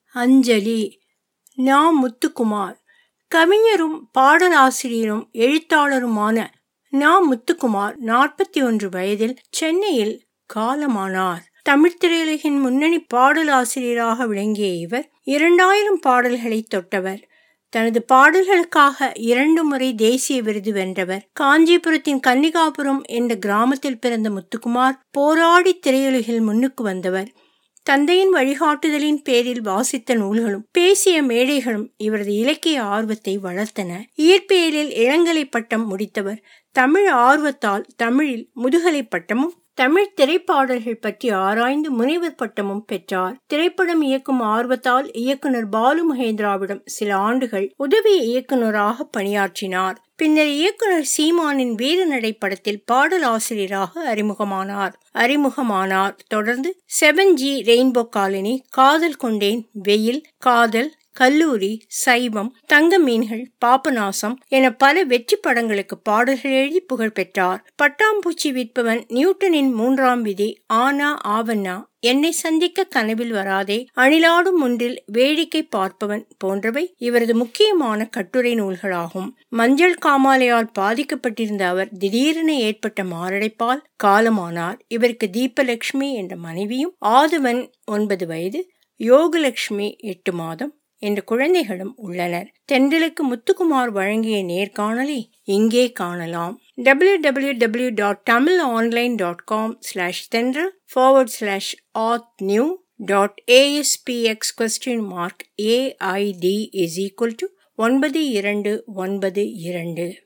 அஞ்சலி நா முத்துக்குமார் கவிஞரும் பாடலாசிரியரும் எழுத்தாளருமான நா முத்துக்குமார் நாற்பத்தி ஒன்று வயதில் சென்னையில் காலமானார் தமிழ் திரையுலகின் முன்னணி பாடலாசிரியராக விளங்கிய இவர் இரண்டாயிரம் பாடல்களை தொட்டவர் தனது பாடல்களுக்காக இரண்டு முறை தேசிய விருது வென்றவர் காஞ்சிபுரத்தின் கன்னிகாபுரம் என்ற கிராமத்தில் பிறந்த முத்துக்குமார் போராடி திரையுலகில் முன்னுக்கு வந்தவர் தந்தையின் வழிகாட்டுதலின் பேரில் வாசித்த நூல்களும் பேசிய மேடைகளும் இவரது இலக்கிய ஆர்வத்தை வளர்த்தன இயற்பியலில் இளங்கலை பட்டம் முடித்தவர் தமிழ் ஆர்வத்தால் தமிழில் முதுகலை பட்டமும் தமிழ் திரைப்பாடல்கள் பற்றி ஆராய்ந்து முனைவர் பட்டமும் பெற்றார் திரைப்படம் இயக்கும் ஆர்வத்தால் இயக்குனர் பாலு மகேந்திராவிடம் சில ஆண்டுகள் உதவி இயக்குநராக பணியாற்றினார் பின்னர் இயக்குனர் சீமானின் வீரநடை படத்தில் பாடலாசிரியராக அறிமுகமானார் அறிமுகமானார் தொடர்ந்து செவன் ஜி ரெயின்போ காலனி காதல் கொண்டேன் வெயில் காதல் கல்லூரி சைவம் தங்க மீன்கள் பாபநாசம் என பல வெற்றி படங்களுக்கு பாடல்கள் எழுதி புகழ் பெற்றார் பட்டாம்பூச்சி விற்பவன் நியூட்டனின் மூன்றாம் விதி ஆனா ஆவண்ணா என்னை சந்திக்க கனவில் வராதே அணிலாடும் ஒன்றில் வேடிக்கை பார்ப்பவன் போன்றவை இவரது முக்கியமான கட்டுரை நூல்களாகும் மஞ்சள் காமாலையால் பாதிக்கப்பட்டிருந்த அவர் திடீரென ஏற்பட்ட மாரடைப்பால் காலமானார் இவருக்கு தீபலட்சுமி என்ற மனைவியும் ஆதவன் ஒன்பது வயது யோகலட்சுமி எட்டு மாதம் என்ற குழந்தைகளும் உள்ளனர் தென்றலுக்கு முத்துக்குமார் வழங்கிய நேர்காணலை இங்கே காணலாம் W W W dot Tamil online dot com slash Thendral forward slash auth new dot ASPX question mark AID is equal to ஒன்பது இரண்டு ஒன்பது இரண்டு